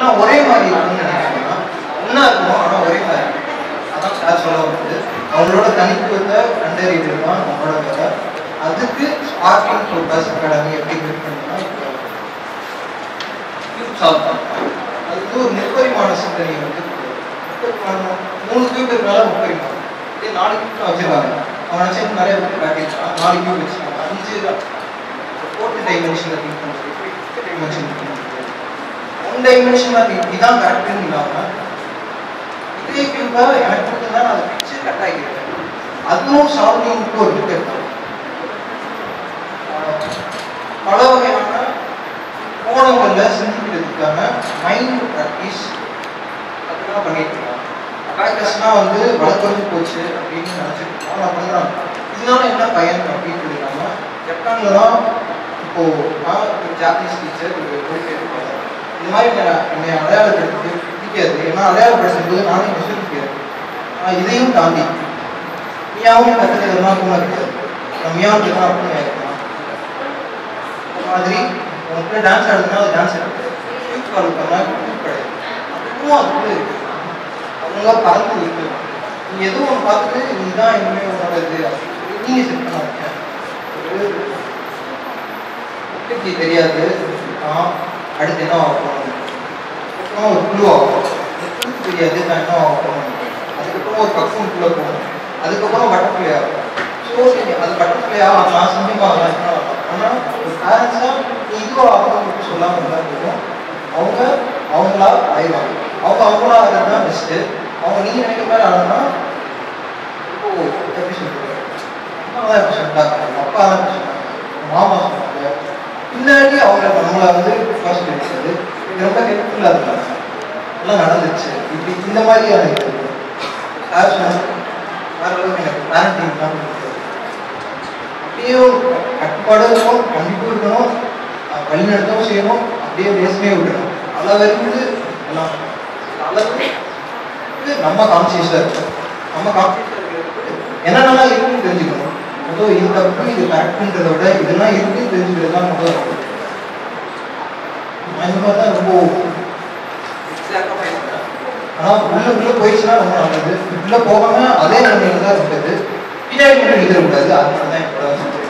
எல்லாம் ஒரே மாதிரி இருக்கும்னு நினைக்கிறீங்கன்னா ஒன்றா இருக்கணும் ஆனால் ஒரே மாதிரி இருக்கணும். அதான் சார் சொல்ல வருது அவங்களோட தனித்துவத்தை கண்டறிவது தான் நம்மளோட வேலை அதுக்கு ஸ்பார்க்கிங் ஃபோக்கஸ் அகாடமி எப்படி பில்ட் பண்ணா சால்வ் பண்ணலாம் அது வந்து ஒரு முப்பரிமாண சிந்தனை வந்து முப்பரிமாணம் மூணு கியூப் இருக்கனால முப்பரிமாணம் இதே நாலு கியூப் வச்சிருக்காங்க அவன் நினச்சி நிறைய பேர் காட்டியிருக்கான் நாலு கியூப் வச்சிருக்காங்க அஞ்சு ஃபோர்த் டைமென்ஷனில் திங்க் பண்ணுறது ஃபிஃப்த் டைமென்ஷன் திங்க் பண்ணுறது ஒன் டைமென்ஷனில் இதுதான் கரெக்டுன்னு இல்லாமல் இதே கியூப்பை எனக்கு கொடுத்தா நான் அதை பிச்சு கட் ஆகிக்கிறேன் அதுவும் சால்விங்க்கு ஒரு புக் எடுத்தோம் பல வகையான கோணங்களில் சிந்திக்கிறதுக்கான மைண்ட் ப்ராக்டிஸ் அதுதான் பண்ணிட்டு இருக்காங்க ப்ராக்டிஸ்னால் வந்து வளர்க்குறது போச்சு அப்படின்னு நினச்சிட்டு இருக்கோம் நான் பண்ணுறாங்க இதனால என்ன பயன் அப்படின்னு இல்லாமல் ஜப்பானில் தான் இப்போது நான் ஒரு ஜாப்பனீஸ் டீச்சர் ஒரு மொழிபெயர்ப்பாளர் இந்த மாதிரி என்னை- என்னை அடையாளப்படுத்தி பிடிக்காது ஏன்னா அடையாளப்படுத்தும்போது நானே இங்கே சொல்லிக்கிறேன் ஆனால் இதையும் தாண்டி மியாவும் கற்றுக்கிறதுனா கூட இருக்காது நான் மியாவுக்கு தான் அப்படின்னு இருக்கலாம் இந்த மாதிரி உனக்கு டான்ஸ் ஆடுதுன்னா அது டான்ஸ் ஆடுது யூத் கால் பண்ணா யூத் கிடையாது அதுவும் அதுக்குள்ள இருக்கு அவங்க பறந்து இருக்கு நீ எதுவும் ஒன்று பார்த்துட்டு இதுதான் இனிமே உன்னோட இது அப்படின்னு நீங்க செட் பண்ணாதீங்க ஒரு குட்டிக்கு தெரியாது நான் அடுத்து என்ன ஆக போகணும் அப்புறம் ஒரு குழு ஆகும் குழுக்கு தெரியாது நான் என்ன ஆக போகணும் அதுக்கப்புறம் ஒரு பக்கம் போகணும் அதுக்கப்புறம் பட்டர்ஃப்ளை ஆகும் ஸோ அது பட்டர்ஃப்ளை ஆகலாம் சிங்கமாக ஆகலாம் என்ன ஆகலாம் ஆனால் ஒரு பேரண்ட்ஸாக நீ இதுவாக ஆகணும்னு சொல்லாமல் இருந்தால் போதும் அவங்க அவங்களா ஆயிடுவாங்க அவங்க அவங்களா ஆகிறது தான் பெஸ்ட்டு அவங்க நீங்கள் நினைக்கிற மாதிரி ஆகணும்னா இப்போ எப்படி சொல்றது அம்மா தான் எப்படி சொன்னாங்க அப்பா தான் எப்படி சொன்னாங்க மாமா சொன்னாங்க பின்னாடி அவங்க நம்மளை வந்து ஃபர்ஸ்ட் கிடைச்சது இது ரொம்ப ஹெல்ப்ஃபுல்லாக இருக்காங்க எல்லாம் நடந்துச்சு இப்படி இந்த மாதிரியான இது சார் சொன்னாங்க வேற அளவுக்கு எனக்கு பேரண்டிங் தான் பிடிக்கும். அப்படியும் கட்டுப்பாடு இருக்கணும் கண்டிப்பு இருக்கணும் அஹ் வழிநடத்தவும் செய்யணும் அப்படியே பேசவே விடணும் அளவு இருந்து எல்லாம் அளவு இது நம்ம கான்சியஸாக இருக்கணும் நம்ம கான்சியஸாக இருக்கிறது என்னென்னலாம் இருக்குன்னு தெரிஞ்சுக்கணும் முதல் இது தப்பு இது கரெக்டுன்றத விட இதெல்லாம் இருக்குன்னு தெரிஞ்சுக்கிறது தான் முதல் தப்பு. நான் இந்த மாதிரி தான் ரொம்ப எக்ஸாக்டாக பண்ணியிருக்கேன் ஆனால் உள்ள உள்ள போயிடுச்சுன்னா ரொம்ப நல்லது உள்ள போகாம அதே நிலைமையில தான் இருக்குது பின்னாடி மட்டும் எழுதிடக்கூடாது அதனால தான் என்னோட